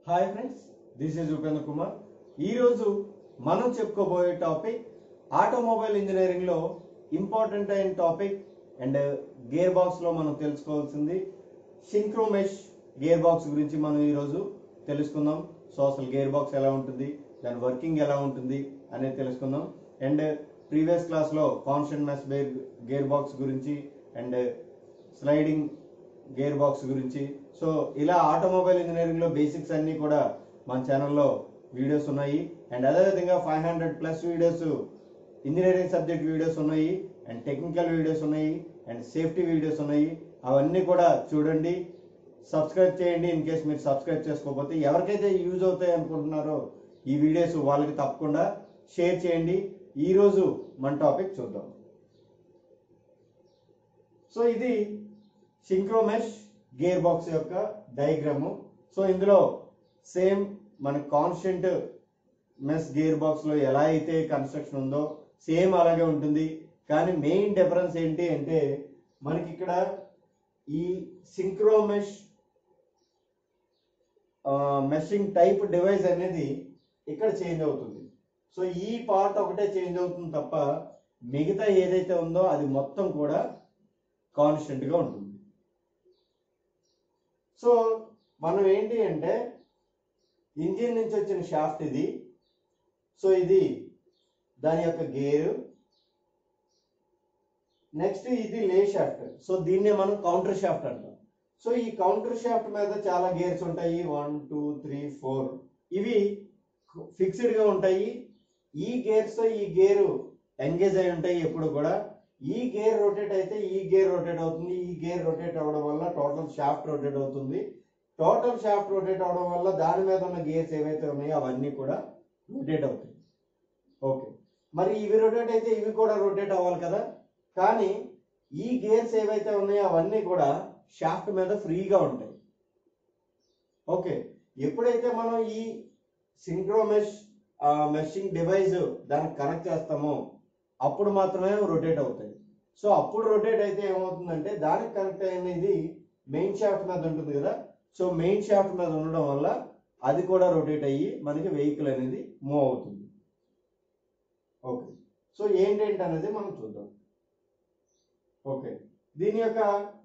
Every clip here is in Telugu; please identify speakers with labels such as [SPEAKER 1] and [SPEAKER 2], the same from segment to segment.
[SPEAKER 1] Hi friends this is Upendra Kumar ఈరోజు మనం చెప్పుకోబోయే టాపిక్ ఆటోమొబైల్ ఇంజనీరింగ్ లో ఇంపార్టెంట్ అయిన టాపిక్ అండ్ గేర్ బాక్స్ లో మనం తెలుసుకోవాల్సింది సింక్రోమెష్ గేర్ బాక్స్ గురించి మనం ఈరోజు తెలుసుకుందాం సో అసలు గేర్ బాక్స్ ఎలా ఉంటుంది దాని వర్కింగ్ ఎలా ఉంటుంది అనేది తెలుసుకుందాం అండ్ ప్రీవియస్ క్లాస్ లో కాన్స్టెంట్ మెస్ గేర్ బాక్స్ గురించి అండ్ స్లైడింగ్ గేర్ బాక్స్ గురించి సో ఇలా ఆటోమొబైల్ ఇంజనీరింగ్ లో బేసిక్స్ అన్ని కూడా మన ఛానల్లో వీడియోస్ ఉన్నాయి అండ్ అదేవిధంగా five hundred plus videos engineering subject videos ఉన్నాయి అండ్ టెక్నికల్ వీడియోస్ ఉన్నాయి అండ్ సేఫ్టీ వీడియోస్ ఉన్నాయి అవన్నీ కూడా చూడండి సబ్స్క్రైబ్ చేయండి ఇన్ కేస్ మీరు సబ్స్క్రైబ్ చేసుకోకపోతే ఎవరికైతే యూజ్ అవుతాయి అనుకుంటున్నారో ఈ వీడియోస్ వాళ్ళకి తప్పకుండా షేర్ చేయండి ఈరోజు మన టాపిక్ చూద్దాం సో ఇది సింక్రోమెష్ గేర్ బాక్స్ యొక్క డయాగ్రాము సో ఇందులో సేమ్ మన కాన్స్టెంట్ మెస్ గేర్ బాక్స్ లో ఎలా అయితే కన్స్ట్రక్షన్ ఉందో సేమ్ అలాగే ఉంటుంది కానీ మెయిన్ డిఫరెన్స్ ఏంటి అంటే మనకి ఇక్కడ ఈ సింక్రోమెష్ మెషింగ్ టైప్ డివైస్ అనేది ఇక్కడ చేంజ్ అవుతుంది సో ఈ పార్ట్ ఒకటే చేంజ్ అవుతుంది తప్ప మిగతా ఏదైతే ఉందో అది మొత్తం కూడా కాన్స్టెంట్ గా ఉంటుంది సో మనం ఏంటి అంటే ఇంజిన్ నుంచి వచ్చిన షాఫ్ట్ ఇది సో ఇది దాని యొక్క గేరు నెక్స్ట్ ఇది లే షాఫ్ట్ సో దీన్నే మనం కౌంటర్ షాఫ్ట్ అంటాం సో ఈ కౌంటర్ షాఫ్ట్ మీద చాలా గేర్స్ ఉంటాయి వన్ టూ త్రీ ఫోర్ ఇవి ఫిక్స్డ్ గా ఉంటాయి ఈ గేర్స్ తో ఈ గేరు ఎంగేజ్ అయి ఉంటాయి ఎప్పుడు కూడా ఈ గేర్ రొటేట్ అయితే ఈ గేర్ రొటేట్ అవుతుంది ఈ గేర్ రొటేట్ అవ్వడం వల్ల టోటల్ షాఫ్ట్ రొటేట్ అవుతుంది టోటల్ షాఫ్ట్ రొటేట్ అవడం వల్ల దాని మీద ఉన్న గేర్స్ ఏవైతే ఉన్నాయో అవన్నీ కూడా రొటేట్ అవుతాయి ఓకే మరి ఇవి రొటేట్ అయితే ఇవి కూడా రొటేట్ అవ్వాలి కదా కానీ ఈ గేర్స్ ఏవైతే ఉన్నాయో అవన్నీ కూడా షాఫ్ట్ మీద ఫ్రీగా ఉంటాయి ఓకే ఎప్పుడైతే మనం ఈ సింక్రోమెష్ మెషింగ్ డివైస్ దానికి కనెక్ట్ చేస్తామో అప్పుడు మాత్రమే రొటేట్ అవుతాయి సో అప్పుడు రొటేట్ అయితే ఏమవుతుందంటే దానికి కనెక్ట్ అయినది మెయిన్ షాఫ్ట్ మీద ఉంటుంది కదా సో మెయిన్ షాఫ్ట్ మీద ఉండడం వల్ల అది కూడా రొటేట్ అయ్యి మనకి వెహికల్ అనేది మూవ్ అవుతుంది ఓకే సో ఏంటేంటి అనేది మనం చూద్దాం ఓకే దీని యొక్క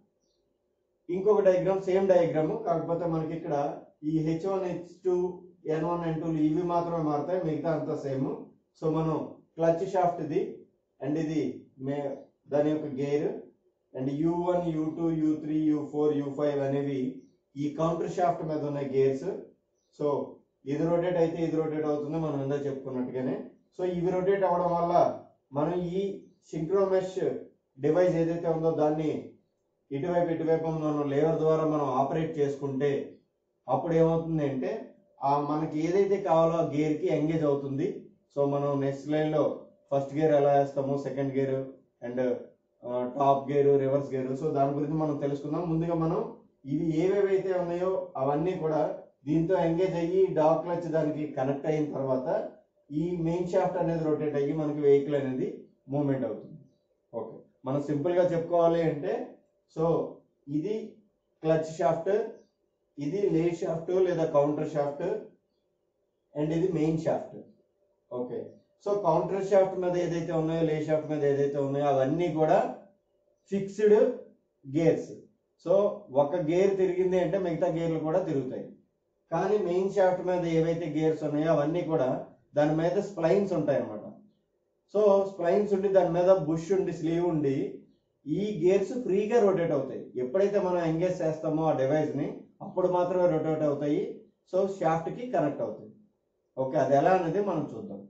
[SPEAKER 1] ఇంకొక డయాగ్రామ్ సేమ్ డయాగ్రామ్ కాకపోతే మనకి ఇక్కడ ఈ H one H two N one N two ఇవి మాత్రమే మారుతాయి మిగతా అంతా సేమ్ సో మనం క్లచ్ షాఫ్ట్ ఇది అండ్ ఇది మే దాని యొక్క gear and U one U two U three U four U five అనేవి ఈ కౌంటర్ షాఫ్ట్ మీద ఉన్న గేర్స్ సో ఇది రొటేట్ అయితే ఇది రొటేట్ అవుతుంది మనం ఇందా చెప్పుకున్నట్టుగానే సో ఇవి రొటేట్ అవ్వడం వల్ల మనం ఈ సింక్రోమెష్ డివైస్ ఏదైతే ఉందో దాన్ని ఇటువైపు ఇటువైపు మనం లేవర్ ద్వారా మనం ఆపరేట్ చేసుకుంటే అప్పుడు ఏమవుతుంది అంటే ఆ మనకి ఏదైతే కావాలో ఆ గేర్ కి ఎంగేజ్ అవుతుంది సో మనం నెక్స్ట్ లైన్ లో ఫస్ట్ గేర్ ఎలా వేస్తాము second gear and top gear reverse gear so దాని గురించి మనం తెలుసుకుందాం ముందుగా మనం ఇవి ఏవేవైతే ఉన్నాయో అవన్నీ కూడా దీంతో ఎంగేజ్ అయ్యి డాక్ క్లచ్ దానికి కనెక్ట్ అయిన తర్వాత ఈ మెయిన్ షాఫ్ట్ అనేది రొటేట్ అయ్యి మనకి వెహికల్ అనేది మూవ్మెంట్ అవుతుంది ఓకే మనం సింపుల్ గా చెప్పుకోవాలి అంటే సో ఇది క్లచ్ షాఫ్ట్ ఇది లే షాఫ్ట్ లేదా కౌంటర్ షాఫ్ట్ అండ్ ఇది main shaft okay so counter shaft మీద ఏదైతే ఉన్నాయో లే షాఫ్ట్ మీద ఏదైతే ఉన్నాయో అవన్నీ కూడా ఫిక్స్డ్ గేర్స్ సో ఒక గేర్ తిరిగింది అంటే మిగతా గేర్లు కూడా తిరుగుతాయి కానీ మెయిన్ షాఫ్ట్ మీద ఏవైతే గేర్స్ ఉన్నాయో అవన్నీ కూడా దాని మీద స్ప్లైన్స్ ఉంటాయి అన్నమాట సో స్ప్లైన్స్ ఉండి దాని మీద బుష్ ఉండి స్లీవ్ ఉండి ఈ గేర్స్ ఫ్రీగా రొటేట్ అవుతాయి ఎప్పుడైతే మనం ఎంగేజ్ చేస్తామో ఆ డివైస్ ని అప్పుడు మాత్రమే రొటేట్ అవుతాయి సో షాఫ్ట్ కి కనెక్ట్ అవుతాయి ఓకే అది ఎలా అనేది మనం చూద్దాం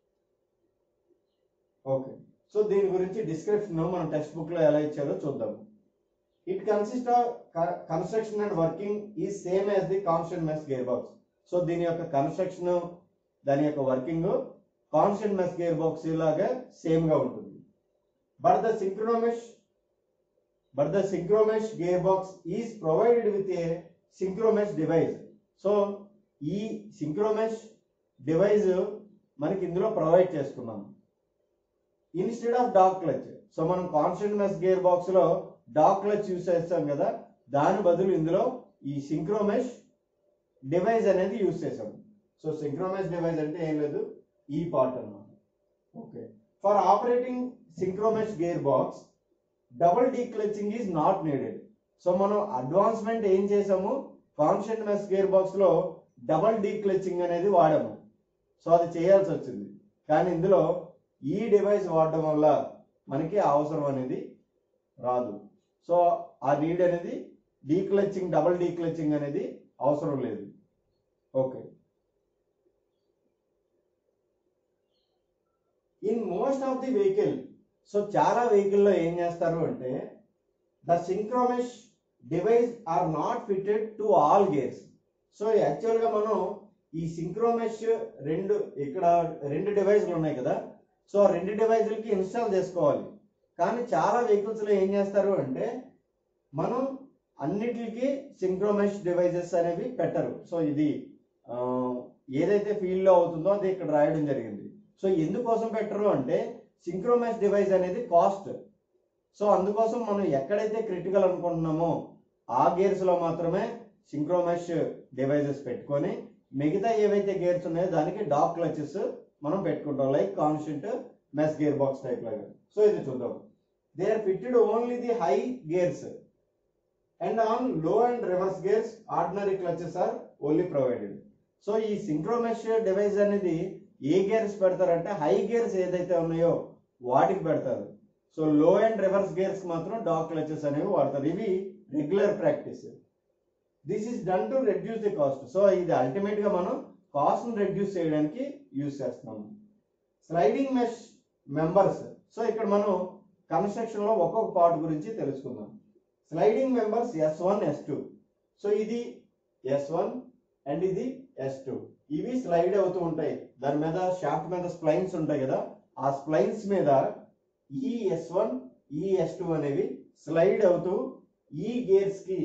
[SPEAKER 1] ఓకే సో దీని గురించి డిస్క్రిప్షన్ మన టెక్స్ట్ బుక్ లో ఎలా ఇచ్చారో చూద్దాం it consist of construction and working ఈ same as the constant mesh gear box so దీని యొక్క కన్స్ట్రక్షన్ దాని యొక్క working constant mesh gear box లాగా సేమ్ గా ఉంటుంది but the synchromesh but the synchromesh gear box is provided with a synchromesh device so ఈ సింక్రోమెష్ డివైస్ మనకి ఇందులో ప్రొవైడ్ చేసుకున్నాం instead of dog clutch so మనం కాన్స్టెంట్ మెస్ గేర్ బాక్స్ లో డాక్ క్లచ్ యూస్ చేస్తాం కదా దాని బదులు ఇందులో ఈ సింక్రోమెష్ డివైస్ అనేది యూజ్ చేసాము సో సింక్రోమైజ్ డివైస్ అంటే ఏం లేదు ఈ పార్ట్ అన్నమాట okay for operating synchronize gear box double declutching is not needed so మనం అడ్వాన్స్మెంట్ ఏం చేసాము కాన్స్టెంట్ మెస్ గేర్ బాక్స్ లో డబల్ డీక్లచింగ్ అనేది వాడాము సో అది చేయాల్సి వచ్చింది కానీ ఇందులో ఈ డివైస్ వాడడం వల్ల మనకి ఆ అవసరం అనేది రాదు సో ఆ నీడ్ అనేది డీక్లచింగ్ డబుల్ డీక్లచింగ్ అనేది అవసరం లేదు okay in most of the vehicle so చాలా వెహికల్లో ఏం చేస్తారు అంటే the synchromesh device are not fitted to all gears so యాక్చువల్గా మనం ఈ సింక్రోమెష్ రెండు ఇక్కడ రెండు డివైస్లు ఉన్నాయి కదా సో ఆ రెండు డివైజులకి ఇన్స్టాల్ చేసుకోవాలి కానీ చాలా వెహికల్స్ లో ఏం చేస్తారు అంటే మనం అన్నిటికి సింక్రోమెష్ డివైజెస్ అనేవి పెట్టరు సో ఇది ఆ, ఏదైతే ఫీల్డ్ లో అవుతుందో అది ఇక్కడ రాయడం జరిగింది సో ఎందుకోసం పెట్టరు అంటే సింక్రోమెష్ డివైస్ అనేది కాస్ట్ సో అందుకోసం మనం ఎక్కడైతే క్రిటికల్ అనుకుంటున్నామో ఆ గేర్స్ లో మాత్రమే సింక్రోమెష్ డివైజెస్ పెట్టుకొని మిగతా ఏవైతే గేర్స్ ఉన్నాయో దానికి డాక్ క్లచెస్ మనం పెట్టుకుంటాం like constant mesh gear box type లాగా సో ఇది చూద్దాం they are fitted only the high gears and on low and reverse gears ordinary clutches are only provided so ఈ సింక్రోమెష్ డివైస్ అనేది ఏ గేర్స్ పెడతారంటే హై గేర్స్ ఏదైతే ఉన్నాయో వాటికి పెడతారు so low and reverse gears మాత్రం డాక్ క్లచెస్ అనేవి వాడతారు ఇవి regular practice this is done to reduce the cost so ఇది అల్టిమేట్ గా మనం కాస్ట్ ని రెడ్యూస్ చేయడానికి యూజ్ చేస్తున్నాము స్లైడింగ్ మెష్ మెంబర్స్ సో ఇక్కడ మనం కన్స్ట్రక్షన్ లో ఒక్కొక్క పార్ట్ గురించి తెలుసుకుందాం sliding members S one S two so ఇది ఎస్ వన్ అండ్ ఇది ఎస్ టూ ఇవి స్లైడ్ అవుతూ ఉంటాయి దాని మీద షాఫ్ట్ మీద స్ప్లైన్స్ ఉంటాయి కదా ఆ స్ప్లైన్స్ మీద ఈ ఎస్ వన్ ఈ ఎస్ టూ అనేవి స్లైడ్ అవుతూ ఈ గేర్స్ కి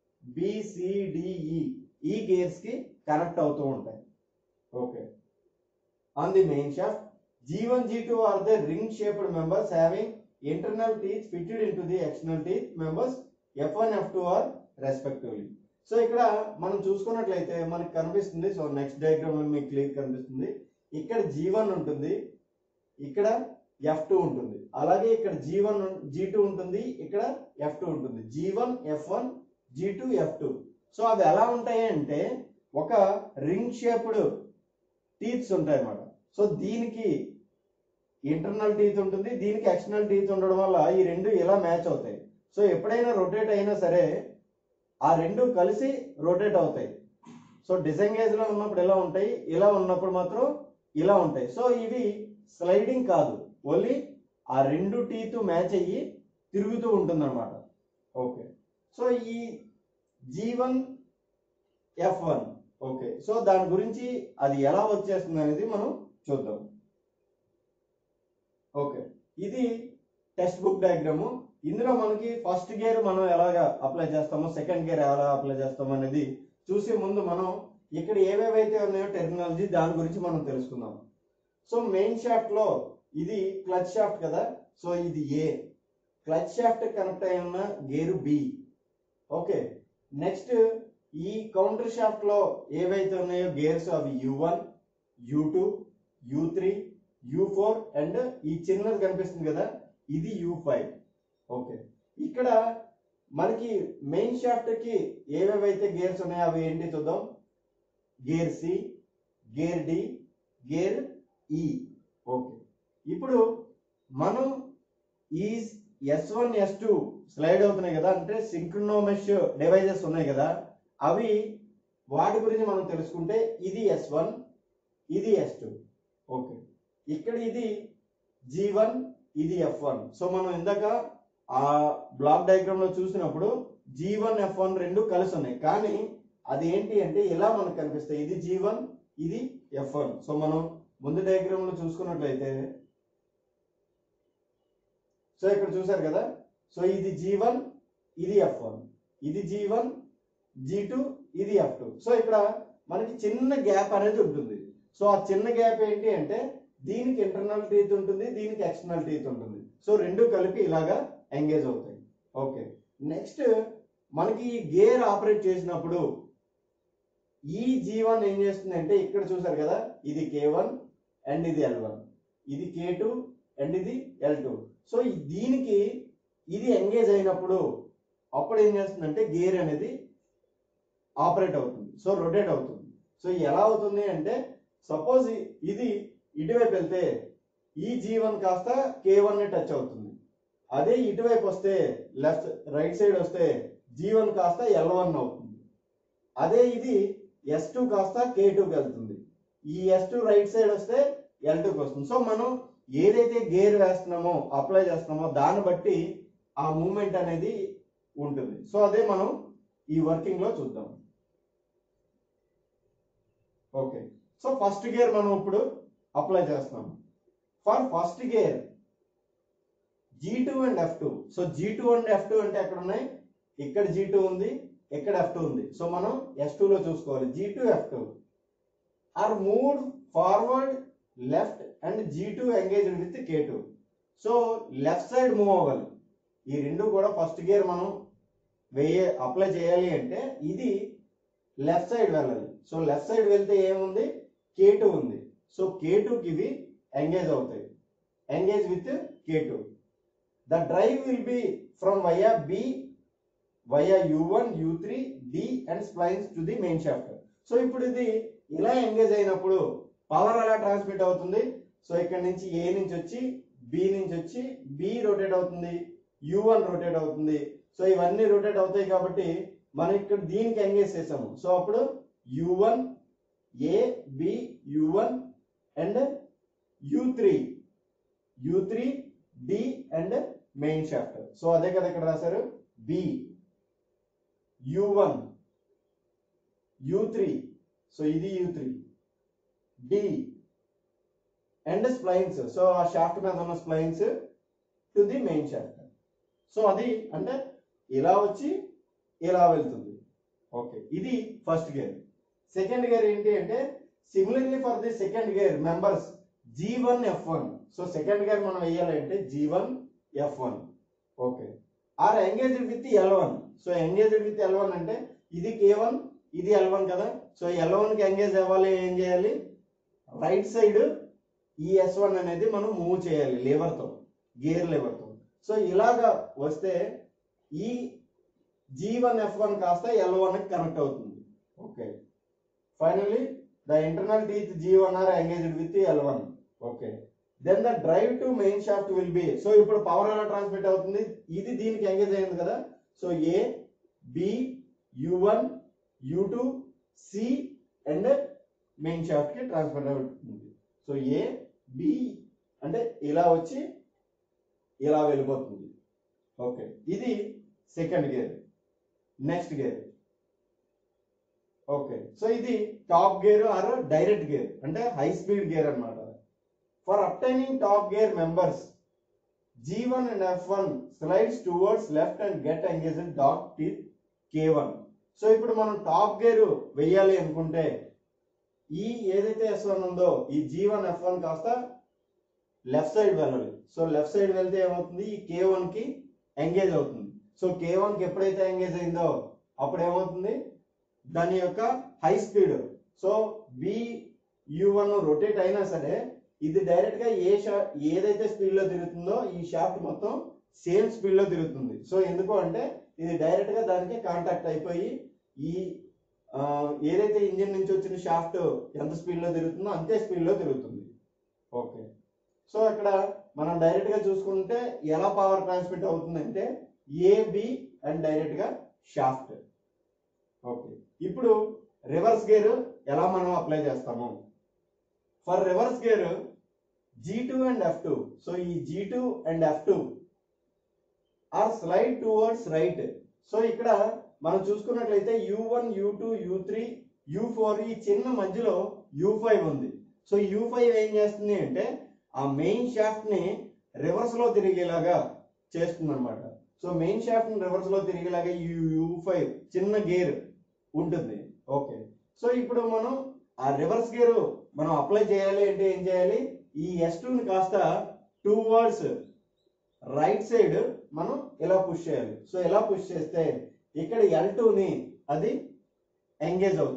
[SPEAKER 1] బిసిడిఈ ఈ గేర్స్ కి కనెక్ట్ అవుతూ ఉంటాయి okay on the main shaft G1, G2 are the ring-shaped members having internal teeth fitted into the external teeth members F1, F2 are respectively. So ఇక్కడ మనం చూసుకున్నట్లయితే మనకి కనిపిస్తుంది సో నెక్స్ట్ డయాగ్రామ్ లో మీకు క్లియర్ కనిపిస్తుంది ఇక్కడ జీ వన్ ఉంటుంది ఇక్కడ ఎఫ్ టూ ఉంటుంది అలాగే ఇక్కడ జీ వన్ జీ టూ ఉంటుంది ఇక్కడ ఎఫ్ టూ ఉంటుంది G one F one G two F two so అవి ఎలా ఉంటాయి అంటే ఒక రింగ్ షేప్డ్ టీత్స్ ఉంటాయి అన్నమాట సో దీనికి ఇంటర్నల్ టీత్ ఉంటుంది దీనికి ఎక్స్టర్నల్ టీత్ ఉండడం వల్ల ఈ రెండు ఇలా మ్యాచ్ అవుతాయి సో ఎప్పుడైనా రొటేట్ అయినా సరే ఆ రెండు కలిసి రొటేట్ అవుతాయి సో డిసెంగేజ్ లో ఉన్నప్పుడు ఇలా ఉంటాయి ఇలా ఉన్నప్పుడు మాత్రం ఇలా ఉంటాయి సో ఇవి స్లైడింగ్ కాదు ఓన్లీ ఆ రెండు టీత్ మ్యాచ్ అయ్యి తిరుగుతూ ఉంటుంది అనమాట ఓకే సో ఈ G one F one okay so దాని గురించి అది ఎలా వచ్చేస్తుంది అనేది మనం చూద్దాం ఓకే ఇది టెక్స్ట్ బుక్ డయాగ్రాము ఇందులో మనకి ఫస్ట్ గేర్ మనం ఎలాగా అప్లై చేస్తామో సెకండ్ గేర్ ఎలా అప్లై చేస్తామో అనేది చూసే ముందు మనం ఇక్కడ ఏవేవైతే ఉన్నాయో టెర్మినాలజీ దాని గురించి మనం తెలుసుకుందాం సో మెయిన్ షాఫ్ట్ లో ఇది క్లచ్ షాఫ్ట్ కదా సో ఇది ఏ క్లచ్ షాఫ్ట్ కనెక్ట్ అయి ఉన్న గేరు బి ఓకే నెక్స్ట్ ఈ కౌంటర్ షాఫ్ట్ లో ఏవైతే ఉన్నాయో గేర్స్ అవి U one U two U three U four and ఈ చిన్నది కనిపిస్తుంది కదా ఇది యు ఫైవ్ ఓకే ఇక్కడ మనకి మెయిన్ షాఫ్ట్ కి ఏవేవైతే గేర్స్ ఉన్నాయో అవి ఏంటి చూద్దాం gear C gear D gear ఈ ఓకే ఇప్పుడు మనం ఈ S one S two slide అవుతున్నాయి కదా అంటే సింక్రోనోమెష్ డివైజెస్ ఉన్నాయి కదా అవి వాటి గురించి మనం తెలుసుకుంటే ఇది ఎస్ వన్ ఇది ఎస్ టూ ఓకే ఇక్కడ ఇది జీ వన్ ఇది ఎఫ్ వన్ సో మనం ఇందాక ఆ బ్లాక్ డయాగ్రామ్ లో చూసినప్పుడు జీ వన్ ఎఫ్ వన్ రెండు కలిసి ఉన్నాయి కానీ అది ఏంటి అంటే ఇలా మనకు కనిపిస్తాయి ఇది జీ వన్ ఇది ఎఫ్ వన్ సో మనం ముందు డయాగ్రామ్ లో చూసుకున్నట్లయితే సో ఇక్కడ చూసారు కదా సో ఇది జీ వన్ ఇది ఎఫ్ వన్ ఇది జీ వన్ జీ టూ ఇది ఎఫ్ టూ సో ఇక్కడ మనకి చిన్న గ్యాప్ అనేది ఉంటుంది సో ఆ చిన్న గ్యాప్ ఏంటి అంటే దీనికి ఇంటర్నల్ టీత్ ఉంటుంది దీనికి ఎక్స్టర్నల్ టీత్ ఉంటుంది సో రెండు కలిపి ఇలాగా ఎంగేజ్ అవుతాయి ఓకే నెక్స్ట్ మనకి ఈ గేర్ ఆపరేట్ చేసినప్పుడు ఈ జీ వన్ ఏం చేస్తుంది అంటే ఇక్కడ చూసారు కదా ఇది కే వన్ అండ్ ఇది ఎల్ వన్ ఇది కే టూ అండ్ ఇది ఎల్ టూ సో దీనికి ఇది ఎంగేజ్ అయినప్పుడు అప్పుడు ఏం చేస్తుందంటే గేర్ అనేది ఆపరేట్ అవుతుంది సో రొటేట్ అవుతుంది సో ఎలా అవుతుంది అంటే సపోజ్ ఇది ఇటువైపు వెళ్తే ఈ జీ వన్ కాస్త కే వన్ టచ్ అవుతుంది అదే ఇటువైపు వస్తే లెఫ్ట్ రైట్ సైడ్ వస్తే జీ వన్ కాస్త ఎల్ వన్ అవుతుంది అదే ఇది ఎస్ టూ కాస్త కే టూకి వెళ్తుంది ఈ ఎస్ టూ రైట్ సైడ్ వస్తే ఎల్ టూకి వస్తుంది సో మనం ఏదైతే గేర్ వేస్తున్నామో అప్లై చేస్తున్నామో దాన్ని బట్టి ఆ మూమెంట్ అనేది ఉంటుంది సో అదే మనం ఈ వర్కింగ్ లో చూద్దాం ఓకే సో ఫస్ట్ గేర్ మనం ఇప్పుడు అప్లై చేస్తున్నాం for first gear G two and F two so G two and F two అంటే ఎక్కడ ఉన్నాయి ఇక్కడ జీ టూ ఉంది ఇక్కడ ఎఫ్ టూ ఉంది సో మనం ఎస్ లో చూసుకోవాలి G two F two are move forward left and G two engage with K two so left side move అవ్వాలి ఈ రెండు కూడా ఫస్ట్ గేర్ మనం వేయ అప్లై చేయాలి అంటే ఇది లెఫ్ట్ సైడ్ వెళ్ళాలి సో లెఫ్ట్ సైడ్ వెళ్తే ఏముంది కే టూ ఉంది సో కే టూకి ఇవి ఎంగేజ్ అవుతాయి engage with K two the drive will be from via B via U one U three D and splines to the main shaft so ఇప్పుడు ఇది ఇలా ఎంగేజ్ అయినప్పుడు పవర్ ఎలా ట్రాన్స్మిట్ అవుతుంది సో ఇక్కడ నుంచి ఏ నుంచి వచ్చి బి నుంచి వచ్చి బి రొటేట్ అవుతుంది యూ వన్ రొటేట్ అవుతుంది సో ఇవన్నీ రొటేట్ అవుతాయి కాబట్టి మనం ఇక్కడ దీనికి ఎంగేజ్ చేసాము సో అప్పుడు U one A B U one and U three U three D and main shaft so అదే కదా ఇక్కడ రాశారు B U one U three so ఇది U three D and splines so ఆ షాఫ్ట్ మీద ఉన్న splines to the main shaft so అది అంటే ఇలా వచ్చి ఇలా వెళ్తుంది ఓకే ఇది ఫస్ట్ గేర్ సెకండ్ గేర్ ఏంటి అంటే similarly for the second gear members G one F one so second gear మనం వేయాలంటే G one F one okay are engaged with L one so engaged with L one అంటే ఇది కే వన్ ఇది ఎల్ వన్ కదా సో ఎల్ వన్ కి ఎంగేజ్ అవ్వాలి ఏం చేయాలి రైట్ సైడ్ ఈ ఎస్ వన్ అనేది మనం మూవ్ చేయాలి lever తో గేర్ తో సో ఇలాగా వస్తే ఈ జీ వన్ ఎఫ్ వన్ కాస్త ఎల్ వన్ కనెక్ట్ అవుతుంది okay finally the internal teeth G one are engaged with L one okay then the drive to main shaft will be so ఇప్పుడు పవర్ ఎలా ట్రాన్స్మిట్ అవుతుంది ఇది దీనికి ఎంగేజ్ అయింది కదా so A B U one U two C and main shaft కి ట్రాన్స్ఫర్ అవుతుంది సో ఏ బి అంటే ఇలా వచ్చి ఇలా వెళ్ళిపోతుంది ఓకే ఇది second gear next gear okay so ఇది top gear or direct gear అంటే హై స్పీడ్ గేర్ అన్నమాట for obtaining top gear members G one and F one slides towards left and get engage that teeth K one so ఇప్పుడు మనం టాప్ గేర్ వెయ్యాలి అనుకుంటే ఈ ఏదైతే ఎస్ వన్ ఉందో ఈ జీ వన్ ఎఫ్ వన్ కాస్త లెఫ్ట్ సైడ్ వెళ్ళాలి సో లెఫ్ట్ సైడ్ వెళ్తే ఏమవుతుంది ఈ కే వన్ కి ఎంగేజ్ అవుతుంది సో కే వన్ కి ఎప్పుడైతే ఎంగేజ్ అయిందో అప్పుడు ఏమవుతుంది దాని యొక్క high speed so B U one rotate అయినా సరే ఇది డైరెక్ట్ గా ఏ షా ఏదైతే స్పీడ్ లో తిరుగుతుందో ఈ షాఫ్ట్ మొత్తం సేమ్ స్పీడ్ లో తిరుగుతుంది సో ఎందుకు అంటే ఇది డైరెక్ట్ గా దానికి కాంటాక్ట్ అయిపోయి ఈ ఆ, ఏదైతే ఇంజిన్ నుంచి వచ్చిన షాఫ్ట్ ఎంత స్పీడ్ లో తిరుగుతుందో అంతే స్పీడ్ లో తిరుగుతుంది ఓకే సో ఇక్కడ మనం డైరెక్ట్ గా చూసుకుంటే ఎలా పవర్ ట్రాన్స్మిట్ అవుతుందంటే ఏబి అండ్ డైరెక్ట్ గా షాఫ్ట్ ఓకే ఇప్పుడు రివర్స్ గేర్ ఎలా మనం అప్లై చేస్తాము for reverse gear G two and F two so ఈ G two and F two are slide towards right so ఇక్కడ మనం చూసుకున్నట్లయితే U one U two U three U four ఈ చిన్న మధ్యలో యూ ఫైవ్ ఉంది సో యూ ఫైవ్ ఏం చేస్తుంది అంటే ఆ మెయిన్ షాఫ్ట్ ని రివర్స్ లో తిరిగేలాగా చేస్తుంది అనమాట సో మెయిన్ షాఫ్ట్ ని రివర్స్ లో తిరిగేలాగా యూ యూ ఫైవ్ చిన్న గేర్ ఉంటుంది ఓకే సో ఇప్పుడు మనం ఆ రివర్స్ గేర్ మనం అప్లై చేయాలి అంటే ఏం చేయాలి ఈ ఎస్ ని కాస్త టూ వర్డ్స్ రైట్ సైడ్ మనం ఇలా పుష్ చేయాలి సో ఇలా పుష్ చేస్తే ఇక్కడ ఎల్ ని అది ఎంగేజ్ అవుతుంది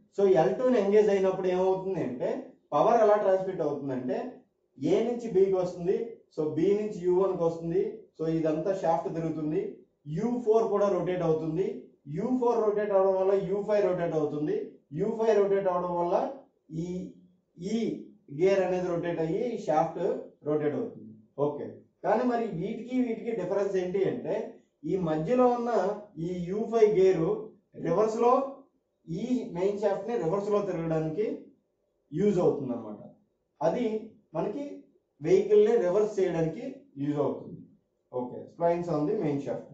[SPEAKER 1] సో ఎల్ టూని ఎంగేజ్ అయినప్పుడు ఏమవుతుంది అంటే పవర్ ఎలా ట్రాన్స్మిట్ అవుతుందంటే ఏ నుంచి బికి వస్తుంది సో బి నుంచి యూ వన్కి వస్తుంది సో ఇదంతా షాఫ్ట్ తిరుగుతుంది యూ ఫోర్ కూడా రొటేట్ అవుతుంది యూ ఫోర్ రొటేట్ అవడం వల్ల యూ ఫైవ్ రొటేట్ అవుతుంది యూ ఫైవ్ రొటేట్ అవడం వల్ల ఈ ఈ గేర్ అనేది రొటేట్ అయ్యి ఈ షాఫ్ట్ రొటేట్ అవుతుంది ఓకే కానీ మరి వీటికి వీటికి డిఫరెన్స్ ఏంటి అంటే ఈ మధ్యలో ఉన్న ఈ యూ ఫైవ్ గేరు రివర్స్ లో ఈ మెయిన్ షాఫ్ట్ ని రివర్స్ లో తిరగడానికి యూజ్ అవుతుంది అనమాట అది మనకి వెహికల్ ని రివర్స్ చేయడానికి యూజ్ అవుతుంది okay splines on the main shaft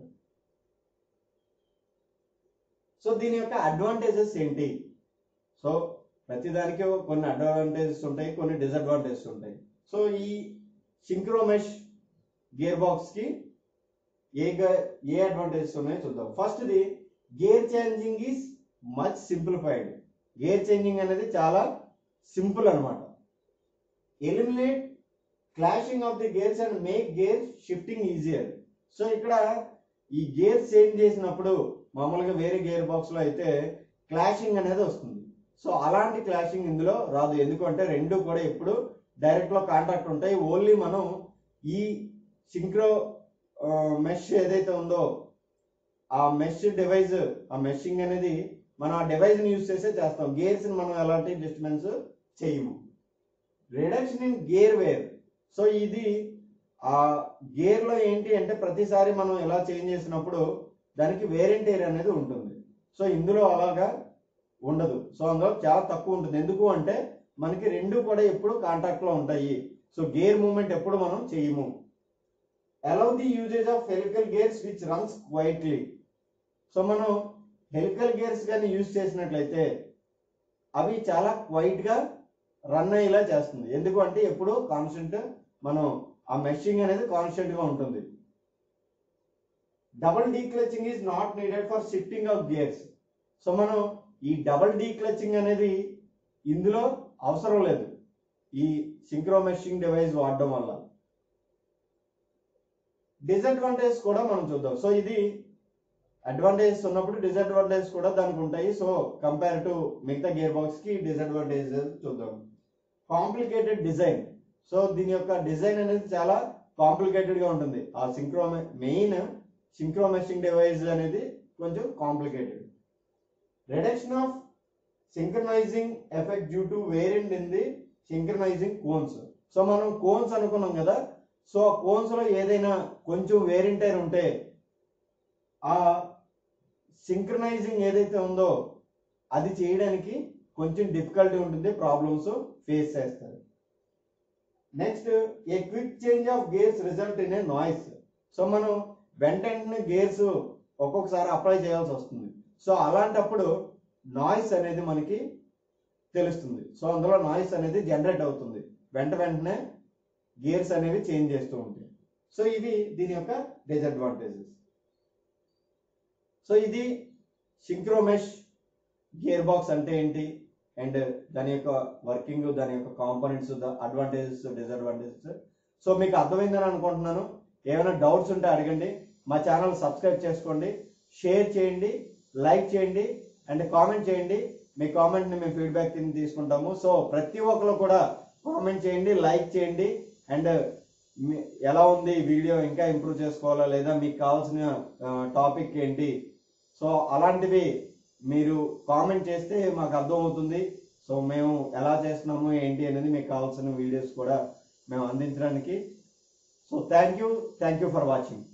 [SPEAKER 1] so దీని యొక్క అడ్వాంటేజెస్ ఏంటి సో ప్రతిదానికి కొన్ని అడ్వాంటేజెస్ ఉంటాయి కొన్ని డిసడ్వాంటేజెస్ ఉంటాయి సో ఈ సింక్రోమెష్ గేర్ బాక్స్ కి ఏ గ- ఏ అడ్వాంటేజెస్ ఉన్నాయో చూద్దాం first the gear changing is much simplified gear changing అనేది చాలా సింపుల్ అన్నమాట eliminate clashing of the gears and make gear shifting easier so ఇక్కడ ఈ గేర్ చేంజ్ చేసినప్పుడు మామూలుగా వేరే గేర్ బాక్స్ లో అయితే క్లాషింగ్ అనేది వస్తుంది సో అలాంటి క్లాషింగ్ ఇందులో రాదు ఎందుకంటే రెండు కూడా ఎప్పుడు డైరెక్ట్ లో కాంటాక్ట్ ఉంటాయి ఓన్లీ మనం ఈ సింక్రో మెష్ ఏదైతే ఉందో ఆ మెష్ డివైస్ ఆ మెషింగ్ అనేది మనం ఆ డివైస్ ని యూజ్ చేసే చేస్తాం గేర్స్ ని మనం ఎలాంటి డిస్టర్బెన్స్ చేయము reduction in gear wear so ఇది ఆ గేర్ లో ఏంటి అంటే ప్రతిసారి మనం ఇలా చేంజ్ చేసినప్పుడు దానికి వేరెంటీర్ అనేది ఉంటుంది సో ఇందులో అలాగా ఉండదు సో అందులో చాలా తక్కువ ఉంటుంది ఎందుకు అంటే మనకి రెండు కూడా ఎప్పుడు కాంటాక్ట్ లో ఉంటాయి సో గేర్ మూవ్మెంట్ ఎప్పుడు మనం చేయము allow the usage of helical gears which runs quietly so మనం హెలికల్ గేర్స్ కానీ యూజ్ చేసినట్లయితే అవి చాలా క్వైట్ గా రన్ అయ్యేలా చేస్తుంది ఎందుకు అంటే ఎప్పుడు కాన్స్టెంట్ మనం ఆ మెషింగ్ అనేది కాన్స్టెంట్ గా ఉంటుంది double declutching is not needed for shifting of gears so మనం ఈ డబుల్ డీ క్లచింగ్ అనేది ఇందులో అవసరం లేదు ఈ సింక్రో మెషింగ్ డివైస్ వాడడం వల్ల డిసడ్వాంటేజ్ కూడా మనం చూద్దాం సో ఇది అడ్వాంటేజెస్ ఉన్నప్పుడు డిసడ్వాంటేజ్ కూడా దానికి ఉంటాయి సో కంపేర్ టు మిగతా గేర్ బాక్స్ కి డిసడ్వాంటేజెస్ చూద్దాం కాంప్లికేటెడ్ డిజైన్ సో దీని యొక్క డిజైన్ అనేది చాలా కాంప్లికేటెడ్ గా ఉంటుంది ఆ synchro main synchro meshing device అనేది కొంచెం complicated reduction of synchronizing effect due to variant in the synchronizing cones so మనం కోన్స్ అనుకున్నాం కదా సో ఆ కోన్స్ లో ఏదైనా కొంచెం వేరియంటైర్ ఉంటే ఆ సింక్రనైజింగ్ ఏదైతే ఉందో అది చేయడానికి కొంచెం డిఫికల్టీ ఉంటుంది ప్రాబ్లమ్స్ ఫేస్ చేస్తారు next a quick change of gears result in a noise so మనం వెంటనే గేర్స్ ఒక్కొక్కసారి అప్లై చేయాల్సి వస్తుంది సో అలాంటప్పుడు నాయిస్ అనేది మనకి తెలుస్తుంది సో అందులో నాయిస్ అనేది జనరేట్ అవుతుంది వెంట వెంటనే గేర్స్ అనేవి చేంజ్ చేస్తూ ఉంటాయి సో ఇవి దీని యొక్క డిసడ్వాంటేజెస్ సో ఇది సింక్రోమెష్ గేర్ బాక్స్ అంటే ఏంటి అండ్ దాని యొక్క వర్కింగ్ దాని యొక్క కాంపోనెంట్స్ అడ్వాంటేజెస్ డిసడ్వాంటేజెస్ సో మీకు అర్థమైందని అనుకుంటున్నాను ఏమైనా డౌట్స్ ఉంటే అడగండి మా ఛానల్ సబ్స్క్రైబ్ చేసుకోండి షేర్ చేయండి లైక్ చేయండి అండ్ కామెంట్ చేయండి మీ కామెంట్ ని మేము ఫీడ్బ్యాక్ కింద తీసుకుంటాము సో ప్రతి ఒక్కరు కూడా కామెంట్ చేయండి లైక్ చేయండి అండ్ ఎలా ఉంది ఈ వీడియో ఇంకా ఇంప్రూవ్ చేసుకోవాలా లేదా మీకు కావాల్సిన టాపిక్ ఏంటి సో అలాంటివి మీరు కామెంట్ చేస్తే మాకు అర్థం అవుతుంది సో మేము ఎలా చేస్తున్నాము ఏంటి అనేది మీకు కావాల్సిన వీడియోస్ కూడా మేము అందించడానికి so thank you thank you for watching